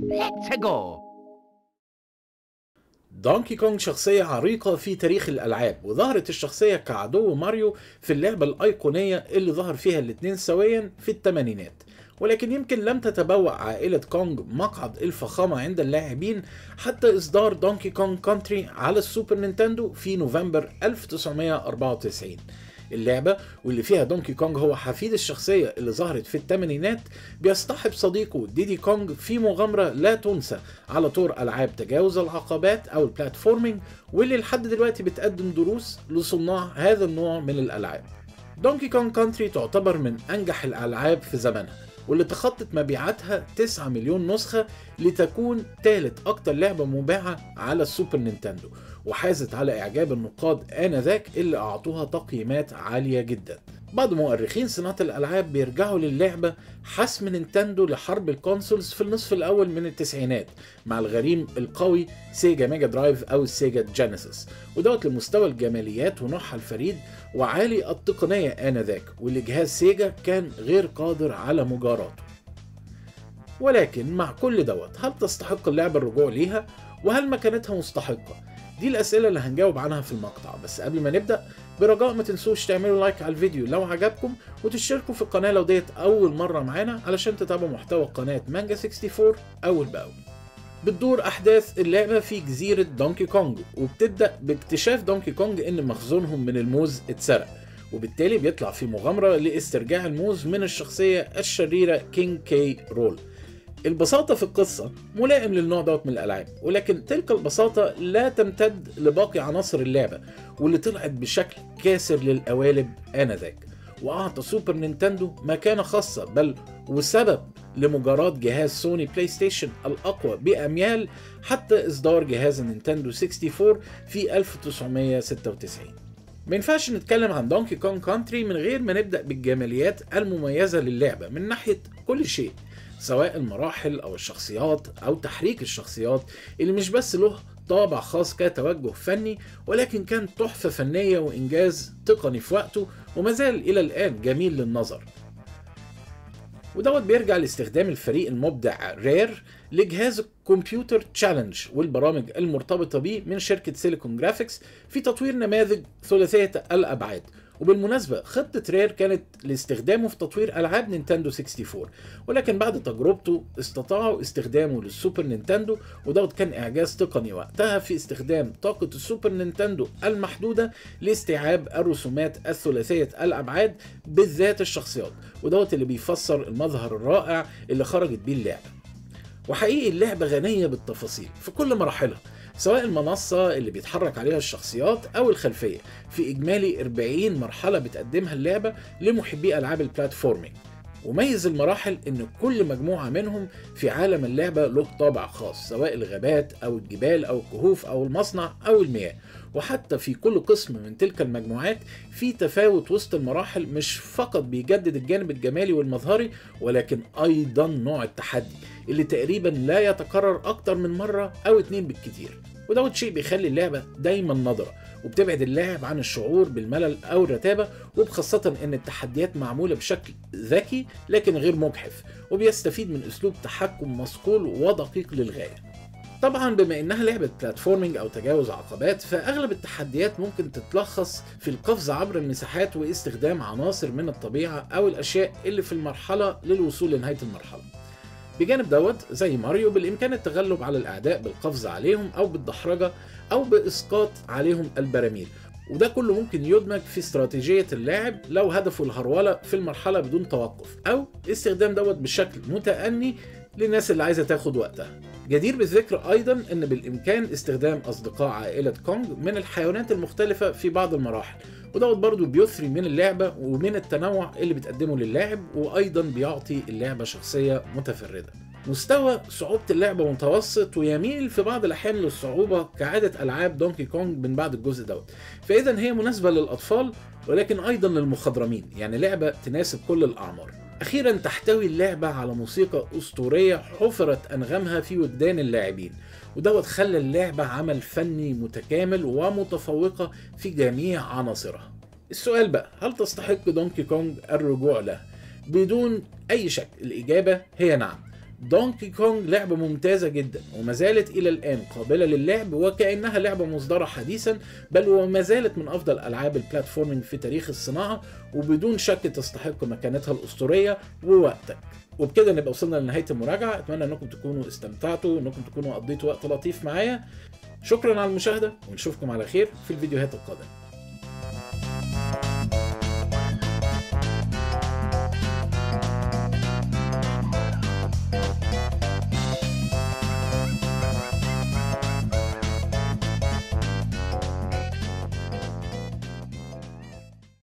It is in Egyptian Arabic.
Let's go! دونكي كونج شخصية عريقة في تاريخ الألعاب وظهرت الشخصية كعدو ماريو في اللعبة الأيقونية اللي ظهر فيها الاتنين سويا في الثمانينات ولكن يمكن لم تتبوأ عائلة كونج مقعد الفخامة عند اللاعبين حتى إصدار دونكي كونج كونتري على السوبر نينتندو في نوفمبر 1994 اللعبة واللي فيها دونكي كونج هو حفيد الشخصية اللي ظهرت في الثمانينات بيصطحب صديقه ديدي كونج في مغامرة لا تنسى على طور ألعاب تجاوز العقبات أو البلاتفورمينج واللي لحد دلوقتي بتقدم دروس لصناع هذا النوع من الألعاب دونكي كونج كونتري تعتبر من أنجح الألعاب في زمنها واللي تخطت مبيعاتها 9 مليون نسخة لتكون ثالث أكتر لعبة مباعة على السوبر نينتندو وحازت على إعجاب النقاد آنذاك اللي أعطوها تقييمات عالية جدا بعض مؤرخين صناعة الألعاب بيرجعوا للعبة حسم نينتندو لحرب الكونسولز في النصف الأول من التسعينات مع الغريم القوي سيجا ميجا درايف أو السيجا جينيسيس ودوت لمستوى الجماليات ونوعها الفريد وعالي التقنية آنذاك واللي جهاز سيجا كان غير قادر على مجاراته ولكن مع كل دوت هل تستحق اللعبة الرجوع ليها وهل مكانتها مستحقة دي الأسئلة اللي هنجاوب عنها في المقطع بس قبل ما نبدأ برجاء ما تنسوش تعملوا لايك على الفيديو لو عجبكم وتشتركوا في القناة لو ديت أول مرة معانا علشان تتابعوا محتوى قناة مانجا 64 أول بأول بتدور أحداث اللعبة في جزيرة دونكي كونج وبتبدأ باكتشاف دونكي كونج إن مخزونهم من الموز اتسرق وبالتالي بيطلع في مغامرة لاسترجاع الموز من الشخصية الشريرة كينج كي رول البساطة في القصة ملائم للنوع دوت من الألعاب ولكن تلك البساطة لا تمتد لباقي عناصر اللعبة واللي طلعت بشكل كاسر للقوالب آنذاك وأعطى سوبر نينتندو مكانة خاصة بل وسبب لمجاراة جهاز سوني بلاي ستيشن الأقوى بأميال حتى إصدار جهاز نينتندو 64 في 1996 ما ينفعش نتكلم عن دونكي كونج كونتري من غير ما نبدأ بالجماليات المميزة للعبة من ناحية كل شيء سواء المراحل او الشخصيات او تحريك الشخصيات اللي مش بس له طابع خاص كتوجه فني ولكن كان تحفة فنية وإنجاز تقني في وقته وما زال إلى الآن جميل للنظر ودوت بيرجع لاستخدام الفريق المبدع رير لجهاز كمبيوتر تشالنج والبرامج المرتبطة بيه من شركة سيليكون جرافيكس في تطوير نماذج ثلاثية الأبعاد وبالمناسبة خطة رير كانت لاستخدامه في تطوير ألعاب نينتندو 64 ولكن بعد تجربته استطاعوا استخدامه للسوبر نينتندو ودوت كان إعجاز تقني وقتها في استخدام طاقة السوبر نينتندو المحدودة لاستيعاب الرسومات الثلاثية الأبعاد بالذات الشخصيات ودوت اللي بيفسر المظهر الرائع اللي خرجت بيه اللعبة وحقيقي اللعبة غنية بالتفاصيل في كل مراحلها سواء المنصة اللي بيتحرك عليها الشخصيات أو الخلفية في إجمالي 40 مرحلة بتقدمها اللعبة لمحبي ألعاب البلاتفورمينج وميز المراحل ان كل مجموعة منهم في عالم اللعبة له طابع خاص سواء الغابات او الجبال او الكهوف او المصنع او المياه وحتى في كل قسم من تلك المجموعات في تفاوت وسط المراحل مش فقط بيجدد الجانب الجمالي والمظهري ولكن ايضا نوع التحدي اللي تقريبا لا يتكرر اكتر من مرة او اتنين بالكتير ودوت شيء بيخلي اللعبة دايما نظرة وبتبعد اللاعب عن الشعور بالملل او الرتابه وبخاصه ان التحديات معموله بشكل ذكي لكن غير مجحف وبيستفيد من اسلوب تحكم مصقول ودقيق للغايه طبعا بما انها لعبه بلاتفورمينج او تجاوز عقبات فاغلب التحديات ممكن تتلخص في القفز عبر المساحات واستخدام عناصر من الطبيعه او الاشياء اللي في المرحله للوصول لنهايه المرحله بجانب دوت زي ماريو بالامكان التغلب على الاعداء بالقفز عليهم او بالدحرجه او باسقاط عليهم البراميل وده كله ممكن يدمج في استراتيجية اللاعب لو هدفه الهرولة في المرحلة بدون توقف أو استخدام دوت بشكل متأني للناس اللي عايزة تاخد وقتها جدير بالذكر أيضا أن بالإمكان استخدام أصدقاء عائلة كونج من الحيوانات المختلفة في بعض المراحل ودوت برضو بيثري من اللعبة ومن التنوع اللي بتقدمه للاعب وأيضا بيعطي اللعبة شخصية متفردة مستوى صعوبة اللعبة متوسط ويميل في بعض الأحيان للصعوبة كعادة ألعاب دونكي كونج من بعد الجزء دوت فإذا هي مناسبة للأطفال ولكن أيضا للمخضرمين يعني لعبة تناسب كل الأعمار أخيرا تحتوي اللعبة على موسيقى أسطورية حفرت أنغامها في وجدان اللاعبين ودوت خلى اللعبة عمل فني متكامل ومتفوقة في جميع عناصرها السؤال بقى هل تستحق دونكي كونج الرجوع له؟ بدون أي شك الإجابة هي نعم دونكي كونج لعبة ممتازة جدا وما زالت إلى الآن قابلة للعب وكأنها لعبة مصدرة حديثا بل وما زالت من أفضل ألعاب البلاتفورمينج في تاريخ الصناعة وبدون شك تستحق مكانتها الأسطورية ووقتك وبكده نبقى وصلنا لنهاية المراجعة أتمنى أنكم تكونوا استمتعتوا أنكم تكونوا قضيتوا وقت لطيف معايا شكرا على المشاهدة ونشوفكم على خير في الفيديوهات القادمة